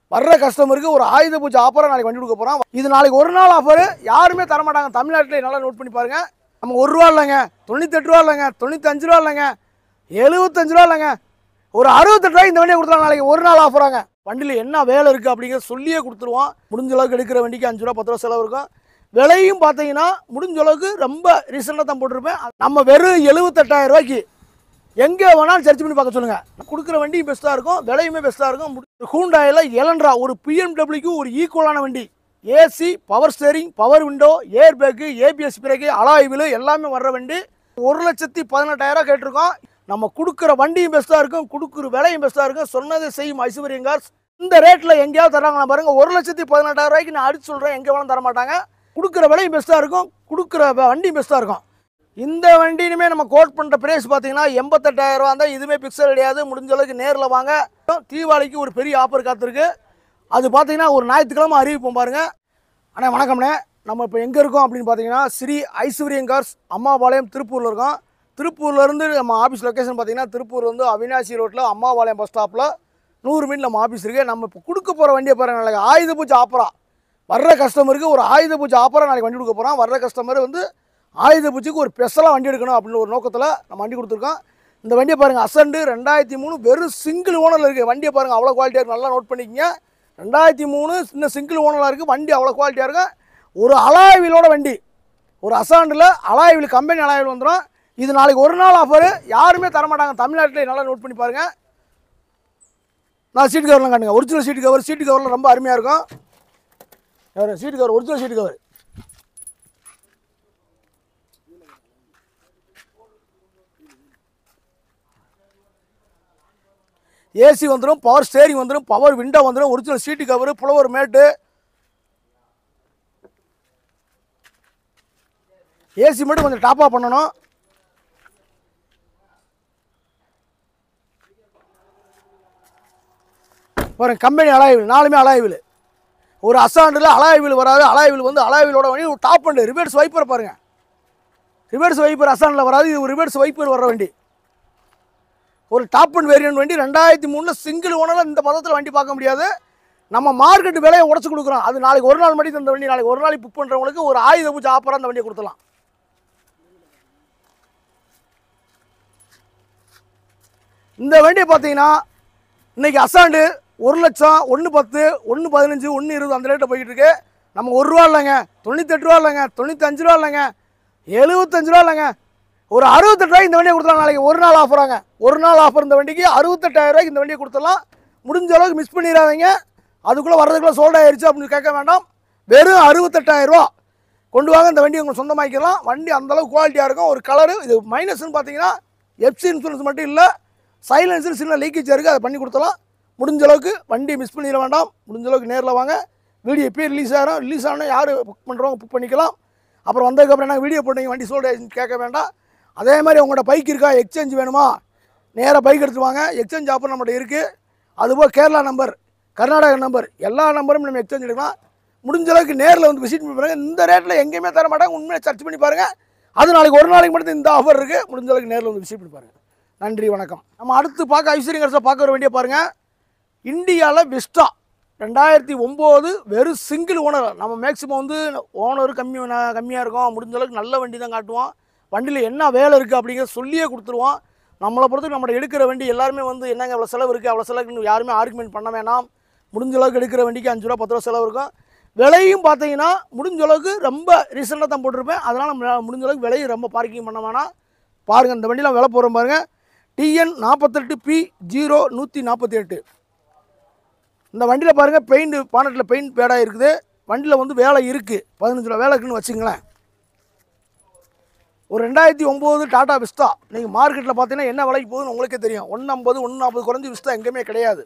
வர்ற கஸ்டமருக்கு ஒரு ஆயுத பூஜை ஆஃபராக நாளைக்கு வண்டி கொடுக்க போகிறோம் இது நாளைக்கு ஒரு நாள் ஆஃபர் யாருமே தர மாட்டாங்க தமிழ்நாட்டில் நல்லா நோட் பண்ணி பாருங்க நம்ம ஒரு ரூபா இல்லைங்க தொண்ணூத்தெட்டு ரூபா இல்லைங்க தொண்ணூத்தஞ்சு ரூபா இல்லைங்க எழுபத்தஞ்சு ரூபா இல்லைங்க ஒரு அறுபத்தெட்டு ரூபாய் இந்த வண்டியை கொடுத்துருவாங்க நாளைக்கு ஒரு நாள் ஆஃபராங்க வண்டியில் என்ன வேலை இருக்குது அப்படிங்கிறத சொல்லியே கொடுத்துருவோம் முடிஞ்ச அளவுக்கு எடுக்கிற வண்டிக்கு அஞ்சு ரூபா பத்து ரூபா செலவு இருக்கும் விலையும் பார்த்தீங்கன்னா முடிஞ்ச அளவுக்கு ரொம்ப ரீசெண்டாக தான் போட்டிருப்பேன் நம்ம வெறும் எழுபத்தெட்டாயிரம் ரூபாய்க்கு எங்கே வேணாலும் சர்ச் பண்ணி பார்க்க சொல்லுங்கள் கொடுக்குற வண்டியும் பெஸ்ட்டாக இருக்கும் விலையுமே பெஸ்ட்டாக இருக்கும் ஹூண்டாயில் எலன்ட்ரா ஒரு பிஎம்டபிள்யூக்கு ஒரு ஈக்குவலான வண்டி AC power steering power window air bag ABS brake alloy wheel எல்லாமே வர்ற வண்டி ஒரு லட்சத்தி பதினெட்டாயிரம் கேட்டிருக்கோம் நம்ம கொடுக்குற வண்டியும் பெஸ்ட்டாக இருக்கும் கொடுக்குற விலையும் பெஸ்ட்டாக இருக்கும் சொன்னதை செய்யும் ஐஸ்வர்யம் கார்ஸ் இந்த ரேட்டில் எங்கேயாவது தராங்களா பாருங்க ஒரு லட்சத்தி பதினெட்டாயிரம் ரூபாய்க்கு நான் அடிச்சு சொல்கிறேன் எங்கே வேணாலும் தர மாட்டாங்க கொடுக்குற விலையும் பெஸ்ட்டாக இருக்கும் கொடுக்குற வ- வண்டியும் பெஸ்ட்டாக இருக்கும் இந்த வண்டியுமே நம்ம கோட் பண்ணுற பிரைஸ் பார்த்தீங்கன்னா எண்பத்தெட்டாயிரம் ரூபா தான் இதுவுமே பிக்சல் கிடையாது முடிஞ்ச அளவுக்கு நேரில் வாங்க தீபாவளிக்கு ஒரு பெரிய ஆஃபர் காத்திருக்கு அது பார்த்தீங்கன்னா ஒரு ஞாயிற்றுக்கிழமை அறிவிப்போம் பாருங்க அண்ணா வணக்கம்ண்ணே நம்ம இப்போ எங்கே இருக்கோம் அப்படின்னு பார்த்தீங்கன்னா ஸ்ரீ ஐஸ்வர்யம் கார்ஸ் அம்மாபாளையம் திருப்பூரில் இருக்கோம் திருப்பூர்லேருந்து நம்ம ஆஃபீஸ் லொக்கேஷன் பார்த்தீங்கன்னா திருப்பூர் வந்து அவினாசி ரோட்டில் அம்மாபாளையம் பஸ் ஸ்டாப்பில் நூறு மீன் நம்ம ஆஃபீஸ் இருக்குது நம்ம இப்போ கொடுக்க போகிற வண்டியை பாருங்க நாளைக்கு ஆயுத பூஜை ஆஃபரா வர்ற கஸ்டமருக்கு ஒரு ஆயுத பூஜை ஆஃபராக நாளைக்கு வண்டி கொடுக்க போகிறோம் வர்ற கஸ்டமர் வந்து ஆயுத பூஜைக்கு ஒரு ஸ்பெஷலாக வண்டி எடுக்கணும் அப்படின்னு ஒரு நோக்கத்தில் நம்ம வண்டி கொடுத்துருக்கோம் இந்த வண்டியை பாருங்கள் அசண்டு ரெண்டாயிரத்தி மூணு வெறும் சிங்கிள் ஓனரில் இருக்குது வண்டியை பாருங்கள் அவ்வளோ குவாலிட்டியாக இருக்குது நல்லா நோட் பண்ணிக்கங்க ரெண்டாயிரத்தி மூணு இன்னும் சிங்கிள் ஓனராக இருக்குது வண்டி அவ்வளோ குவாலிட்டியாக இருக்கும் ஒரு அலாய்விலோட வண்டி ஒரு அசாண்டில் அலாய்வில் கம்பெனி அலாய்வில் வந்துடும் இது நாளைக்கு ஒரு நாள் ஆஃபர் யாருமே தர மாட்டாங்க தமிழ்நாட்டில் நல்லா நோட் பண்ணி பாருங்கள் நான் சீட் கவர்லாம் காட்டுங்க ஒரிஜினல் சீட் கவர் சீட் கவரில் ரொம்ப அருமையாக இருக்கும் cover seat cover original seat cover AC வந்துடும் பவர் ஸ்டேரிங் வந்துடும் பவர் விண்டோ வந்துடும் original seat cover floor mat AC மட்டும் கொஞ்சம் டாப்பாக பண்ணணும் பாருங்க கம்பெனி அலாய்வில் நாலுமே அலாய்வில் ஒரு அசாண்டில் அலாய்வில் வராது அலாய்வில் வந்து அலாய்விலோட வண்டி ஒரு டாப் அண்டு ரிவர்ஸ் வைப்பர் பாருங்க ரிவர்ஸ் வைப்பர் அசாண்டில் வராது இது ஒரு ரிவர்ஸ் வைப்பர் வர்ற வண்டி ஒரு டாப் அண்ட் வேரியன்ட் வண்டி ரெண்டாயிரத்தி மூணில் சிங்கிள் ஓனரில் இந்த பதத்தில் வண்டி பார்க்க முடியாது நம்ம மார்க்கெட் விலையை உடச்சு கொடுக்குறோம் அது நாளைக்கு ஒரு நாள் மட்டும் இந்த வண்டி நாளைக்கு ஒரு நாளைக்கு புக் பண்ணுறவங்களுக்கு ஒரு ஆயுத பூஜை ஆஃபராக அந்த வண்டியை கொடுத்துலாம் இந்த வண்டியை பார்த்தீங்கன்னா இன்னைக்கு அசாண்டு ஒரு லட்சம் ஒன்று பத்து ஒன்று பதினஞ்சு ஒன்று இருபது அந்த ரேட்டில் போய்கிட்டு இருக்கு நம்ம ஒரு ரூபா இல்லைங்க தொண்ணூத்தெட்டு ரூபா இல்லைங்க தொண்ணூத்தஞ்சு ரூபா இல்லைங்க எழுபத்தஞ்சு ரூபா இல்லைங்க ஒரு அறுபத்தெட்டு ரூபாய்க்கு இந்த வண்டியை கொடுத்துலாம் நாளைக்கு ஒரு நாள் ஆஃபராங்க ஒரு நாள் ஆஃபர் இந்த வண்டிக்கு அறுபத்தெட்டாயிரம் ரூபாய்க்கு இந்த வண்டியை கொடுத்துடலாம் முடிஞ்ச அளவுக்கு மிஸ் பண்ணிடாதீங்க அதுக்குள்ளே வர்றதுக்குள்ளே சோல்ட் ஆயிருச்சு அப்படின்னு கேட்க வேண்டாம் வெறும் அறுபத்தெட்டாயிரம் ரூபா கொண்டு வாங்க இந்த வண்டி உங்களுக்கு சொந்தமாக்கிக்கலாம் வண்டி அந்த அளவுக்கு குவாலிட்டியாக இருக்கும் ஒரு கலரு இது மைனஸ்னு பார்த்தீங்கன்னா எஃப்சி இன்சூரன்ஸ் மட்டும் இல்லை சைலன்ஸில் சின்ன லீக்கேஜ் இருக்குது அதை பண்ணி கொடுத்தலாம் முடிஞ்ச அளவுக்கு வண்டி மிஸ் பண்ணிட வேண்டாம் முடிஞ்ச அளவுக்கு நேரில் வாங்க வீடியோ எப்பயும் ரிலீஸ் ஆகிறோம் ரிலீஸ் ஆனால் யார் புக் பண்ணுறவங்க புக் பண்ணிக்கலாம் அப்புறம் வந்ததுக்கப்புறம் என்ன வீடியோ போட்டீங்க வண்டி சோல்டு ஆயிடுச்சுன்னு கேட்க வேண்டாம் அதே மாதிரி உங்களோட பைக் இருக்கா எக்ஸ்சேஞ்ச் வேணுமா நேராக பைக் எடுத்துட்டு வாங்க எக்ஸ்சேஞ்ச் ஆஃபர் நம்மகிட்ட இருக்குது அதுபோல் கேரளா நம்பர் கர்நாடகா நம்பர் எல்லா நம்பரும் நம்ம எக்ஸ்சேஞ்ச் எடுக்கலாம் முடிஞ்ச அளவுக்கு நேரில் வந்து விசிட் பண்ணி பாருங்க இந்த ரேட்டில் எங்கேயுமே தர மாட்டாங்க உண்மையை சர்ச் பண்ணி பாருங்கள் அது நாளைக்கு ஒரு நாளைக்கு மட்டும் இந்த ஆஃபர் இருக்குது முடிஞ்ச அளவுக்கு நேரில் வந்து விசிட் பண்ணி பாருங்கள் நன்றி வணக்கம் நம்ம அடுத்து பார்க்க ஐஸ்வர்யங்கரசை பார்க்க வர வேண்டிய பாருங்கள் இந்தியாவில் விஸ்டா ரெண்டாயிரத்தி ஒம்பது வெறும் சிங்கிள் ஓனர் நம்ம மேக்ஸிமம் வந்து ஓனர் கம்மி கம்மியாக இருக்கும் முடிஞ்ச அளவுக்கு நல்ல வண்டி தான் காட்டுவோம் வண்டியில் என்ன வேலை இருக்குது அப்படிங்கிறத சொல்லியே கொடுத்துருவோம் நம்மளை பொறுத்து நம்ம எடுக்கிற வண்டி எல்லாருமே வந்து என்னங்க அவ்வளோ செலவு இருக்குது அவ்வளோ செலவுக்கு யாருமே ஆர்குமெண்ட் பண்ண வேணாம் முடிஞ்ச அளவுக்கு எடுக்கிற வண்டிக்கு அஞ்சு ரூபா பத்து ரூபா செலவு இருக்கும் விலையும் பார்த்தீங்கன்னா முடிஞ்ச அளவுக்கு ரொம்ப ரீசெண்டாக தான் போட்டிருப்பேன் அதனால் நம்ம முடிஞ்ச அளவுக்கு விலையும் ரொம்ப பார்க்கிங் பண்ண வேணாம் பாருங்கள் இந்த வண்டியில் விலை போகிறோம் பாருங்கள் டிஎன் நாற்பத்தெட்டு பி ஜீரோ நூற்றி நாற்பத்தி எட்டு இந்த வண்டியில் பாருங்கள் பெயிண்ட் பானட்டில் பெயிண்ட் பேடாக இருக்குது வண்டியில் வந்து வேலை இருக்குது பதினஞ்சு ரூபா வேலை இருக்குன்னு வச்சுங்களேன் ஒரு ரெண்டாயிரத்தி ஒம்பது டாடா விஸ்டா நீங்கள் மார்க்கெட்டில் பார்த்தீங்கன்னா என்ன விலைக்கு போகுதுன்னு உங்களுக்கே தெரியும் ஒன்று ஐம்பது ஒன்று நாற்பது குறைஞ்சி விஸ்டா எங்கேயுமே கிடையாது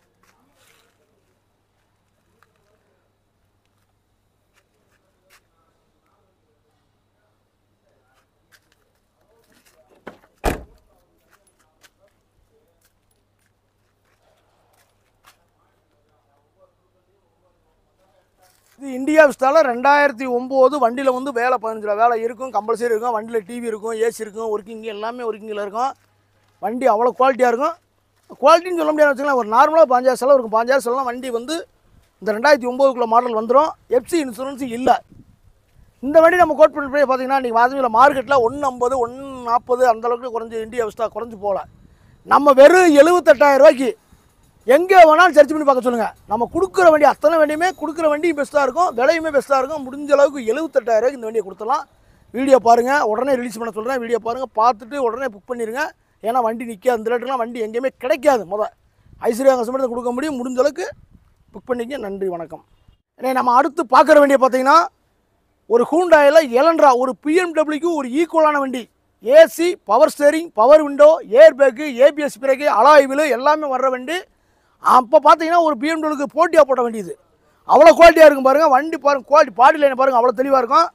இது இந்தியா விஸ்டாவில் ரெண்டாயிரத்தி ஒம்பது வண்டியில் வந்து வேலை பதினஞ்சு ரூபா வேலை இருக்கும் கம்பல்சரி இருக்கும் வண்டியில் டிவி இருக்கும் ஏசி இருக்கும் ஒர்க்கிங் எல்லாமே ஒர்க்கிங்கில் இருக்கும் வண்டி அவ்வளோ குவாலிட்டியாக இருக்கும் குவாலிட்டின்னு சொல்ல முடியாது வச்சுக்கலாம் ஒரு நார்மலாக பாஞ்சாயிரம் செலவு இருக்கும் பாஞ்சாயிரம் செலவுலாம் வண்டி வந்து இந்த ரெண்டாயிரத்தி ஒம்போதுக்குள்ள மாடல் வந்துடும் எஃப்சி இன்சூரன்ஸ் இல்லை இந்த வண்டி நம்ம கோட் பண்ணி பார்த்தீங்கன்னா நீங்கள் வாதவியில் மார்க்கெட்டில் ஒன்று ஐம்பது ஒன்று நாற்பது அந்தளவுக்கு குறைஞ்சி இந்தியா அவஸ்தா குறைஞ்சி போகல நம்ம வெறும் எழுபத்தெட்டாயிரம் ரூபாய்க்கு எங்கே வேணாலும் சர்ச் பண்ணி பார்க்க சொல்லுங்கள் நம்ம கொடுக்குற வண்டி அத்தனை வண்டியுமே கொடுக்குற வண்டியும் பெஸ்ட்டாக இருக்கும் விலையுமே பெஸ்ட்டாக இருக்கும் முடிஞ்ச அளவுக்கு எழுபத்தெட்டாயிரம் ரூபாய்க்கு இந்த வண்டியை கொடுத்துடலாம் வீடியோ பாருங்கள் உடனே ரிலீஸ் பண்ண சொல்கிறேன் வீடியோ பாருங்கள் பார்த்துட்டு உடனே புக் பண்ணிடுங்க ஏன்னா வண்டி நிற்க அந்த ரேட்டுலாம் வண்டி எங்கேயுமே கிடைக்காது முத ஐஸ்வர்யா கஸ்டமர் கொடுக்க முடியும் முடிஞ்ச அளவுக்கு புக் பண்ணிக்க நன்றி வணக்கம் ஏன்னா நம்ம அடுத்து பார்க்குற வண்டியை பார்த்தீங்கன்னா ஒரு ஹூண்டாயில் எலன்ட்ரா ஒரு பிஎம்டபிள்யூக்கு ஒரு ஈக்குவலான வண்டி AC power steering power window air bag ABS brake alloy wheel எல்லாமே வர்ற வண்டி அப்போ பார்த்தீங்கன்னா ஒரு பிஎம்டபிள்யூக்கு போட்டியாக போட்ட வண்டி இது அவ்வளோ குவாலிட்டியாக இருக்கும் பாருங்கள் வண்டி பாருங்கள் குவாலிட்டி பாடி லைனை பாருங்கள் அவ்வளோ தெளிவாக இருக்கும்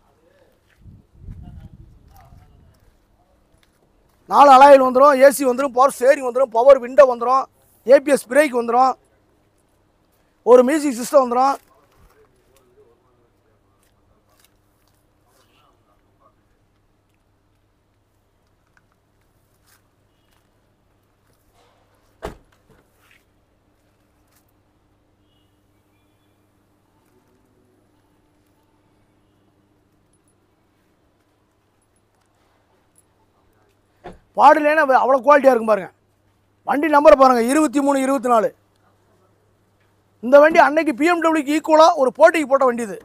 நாலு அலாயில் வந்துடும் ஏசி வந்துடும் பவர் ஸ்டேரிங் வந்துடும் பவர் விண்டோ வந்துடும் ஏபிஎஸ் பிரேக் வந்துடும் ஒரு மியூசிக் சிஸ்டம் வந்துடும் பாடிலேனா அவ்வளோ குவாலிட்டியாக இருக்கும் பாருங்கள் வண்டி நம்பர் பாருங்கள் இருபத்தி மூணு இருபத்தி நாலு இந்த வண்டி அன்னைக்கு பிஎம்டபிள்யூக்கு ஈக்குவலாக ஒரு போட்டிக்கு போட்ட வண்டி இது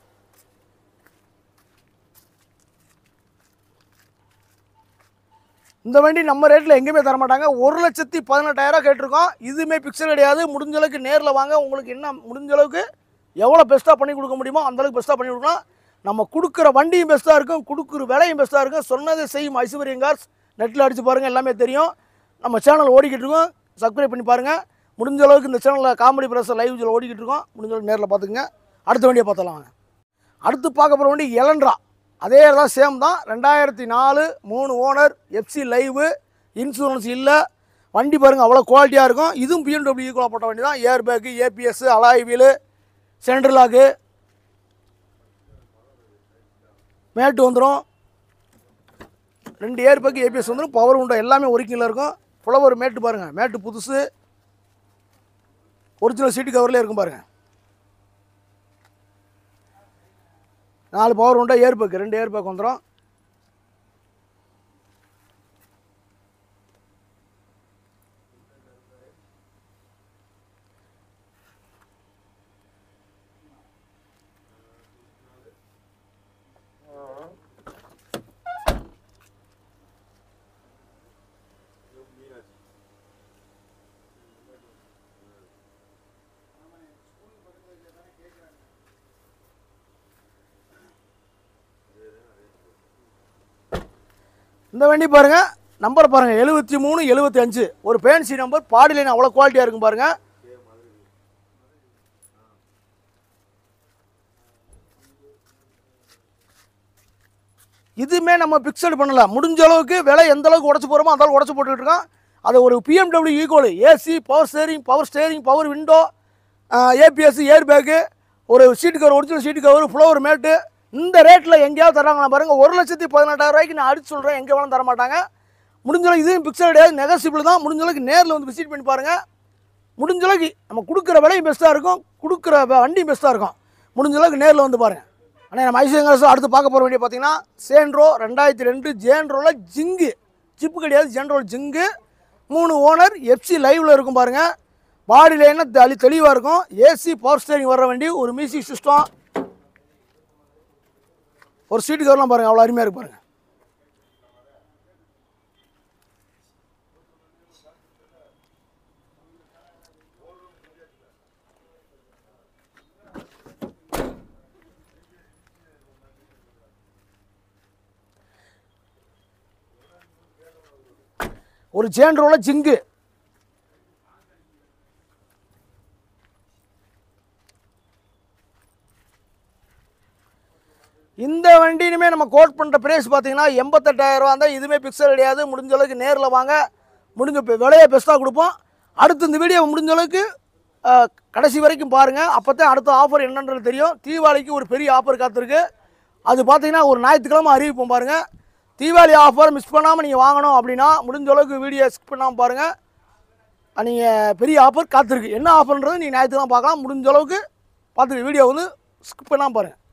இந்த வண்டி நம்ம ரேட்டில் எங்கேயுமே தர மாட்டாங்க ஒரு லட்சத்தி பதினெட்டாயிரம் கேட்டிருக்கோம் இதுவுமே பிக்சர் கிடையாது முடிஞ்ச அளவுக்கு நேரில் வாங்க உங்களுக்கு என்ன முடிஞ்ச அளவுக்கு எவ்வளோ பெஸ்ட்டாக பண்ணி கொடுக்க முடியுமோ அந்த அளவுக்கு பெஸ்ட்டாக பண்ணி கொடுக்கலாம் நம்ம கொடுக்குற வண்டியும் பெஸ்ட்டாக இருக்கும் கொடுக்குற விலையும் பெஸ்ட்டாக இருக்கும் சொன்னதை செய்யும் ஐஸ்வர்யம் கார்ஸ் நெட்டில் அடித்து பாருங்கள் எல்லாமே தெரியும் நம்ம சேனல் ஓடிக்கிட்டு இருக்கோம் சப்ஸ்கிரைப் பண்ணி பாருங்கள் முடிஞ்ச அளவுக்கு இந்த சேனலில் காமெடி ப்ரெஸ் லைவ் இதில் ஓடிக்கிட்டு இருக்கோம் முடிஞ்ச அளவுக்கு நேரில் பார்த்துக்குங்க அடுத்த வண்டியை பார்த்தலாம் வாங்க அடுத்து பார்க்க போகிற வண்டி எலன்ட்ரா அதே தான் சேம் தான் ரெண்டாயிரத்தி நாலு மூணு ஓனர் எஃப்சி லைவு இன்சூரன்ஸ் இல்லை வண்டி பாருங்கள் அவ்வளோ குவாலிட்டியாக இருக்கும் இதுவும் பிஎம்டபிள்யூ ஈக்குவலாக போட்ட வண்டி தான் air bag ABS alloy wheel central lock mat வந்துடும் ரெண்டு ஏர் பேக்கு ஏபிஎஸ் வந்துடும் பவர் உண்டோ எல்லாமே ஒரிஜினலாக இருக்கும் ஃப்ளவர் மேட்டு பாருங்கள் மேட்டு புதுசு ஒரிஜினல் சீட்டு கவர்லேயே இருக்கும் பாருங்கள் நாலு பவர் உண்டா ஏர் பேக்கு ரெண்டு ஏர் பேக் வந்துடும் இந்த வண்டி பாருங்கள் நம்பர் பாருங்கள் எழுபத்தி மூணு எழுபத்தி அஞ்சு ஒரு பேன்சி நம்பர் பாடி லைன் அவ்வளோ குவாலிட்டியாக இருக்கும் பாருங்கள் இதுவுமே நம்ம பிக்சட் பண்ணலாம் முடிஞ்ச அளவுக்கு விலை எந்த அளவுக்கு உடச்சி போகிறோமோ அந்த அளவுக்கு உடச்சி போட்டுக்கிட்டு இருக்கோம் அது ஒரு BMW equal AC power steering power steering power window ABS air bag ஒரு seat cover original seat cover floor mat இந்த ரேட்டில் எங்கேயாவது தராங்களா பாருங்கள் ஒரு லட்சத்தி பதினெட்டாயிரம் ரூபாய்க்கு நான் அடிச்சு சொல்கிறேன் எங்கே வேணாலும் தர மாட்டாங்க முடிஞ்ச அளவுக்கு இதுவும் பிக்சர் கிடையாது நெகசிபிள் தான் முடிஞ்ச அளவுக்கு நேரில் வந்து விசிட் பண்ணி பாருங்கள் முடிஞ்ச அளவுக்கு நம்ம கொடுக்குற விலையும் பெஸ்ட்டாக இருக்கும் கொடுக்குற வ- வண்டியும் பெஸ்ட்டாக இருக்கும் முடிஞ்ச அளவுக்கு நேரில் வந்து பாருங்கள் ஆனால் நம்ம ஐசிஎங்காசு அடுத்து பார்க்க போகிற வேண்டிய பார்த்தீங்கன்னா சேன்ட்ரோ ரெண்டாயிரத்தி ரெண்டு ஜேன்ரோவில் ஜிங்கு ஜிப்பு கிடையாது ஜேன்ரோல் ஜிங்கு மூணு ஓனர் எஃப்சி லைவில் இருக்கும் பாருங்கள் பாடி லைனா தெளி தெளிவாக இருக்கும் ஏசி பவர் ஸ்டேரிங் வர்ற வண்டி ஒரு மியூசிக் சிஸ்டம் ஒரு சீட்டு கவர்லாம் பாருங்கள் அவ்வளோ அருமையாக இருக்கு பாருங்கள் ஒரு ஜேன்ரோல ஜிங்கு இந்த வண்டியுமே நம்ம கோட் பண்ணுற ப்ரைஸ் பார்த்தீங்கன்னா எண்பத்தெட்டாயிரம் ரூபா தான் இதுவுமே பிக்சல் கிடையாது முடிஞ்ச அளவுக்கு நேரில் வாங்க முடிஞ்ச இப்போ விலையை பெஸ்ட்டாக கொடுப்போம் அடுத்து இந்த வீடியோ முடிஞ்ச அளவுக்கு அஹ், கடைசி வரைக்கும் பாருங்கள் அப்போ தான் அடுத்த ஆஃபர் என்னன்றது தெரியும் தீபாவளிக்கு ஒரு பெரிய ஆஃபர் காத்திருக்கு அது பார்த்தீங்கன்னா ஒரு ஞாயிற்றுக்கிழமை அறிவிப்போம் பாருங்கள் தீபாவளி ஆஃபர் மிஸ் பண்ணாமல் நீங்கள் வாங்கணும் அப்படின்னா முடிஞ்ச அளவுக்கு வீடியோ ஸ்கிப் பண்ணாமல் பாருங்கள் நீங்கள் பெரிய ஆஃபர் காத்திருக்கு என்ன ஆஃபர்ன்றது நீங்கள் ஞாயிற்றுலாம் பார்க்கலாம் முடிஞ்ச அளவுக்கு பார்த்துட்டு வீடியோ வந்து ஸ்கிப் பண்ணாமல் பாருங்கள்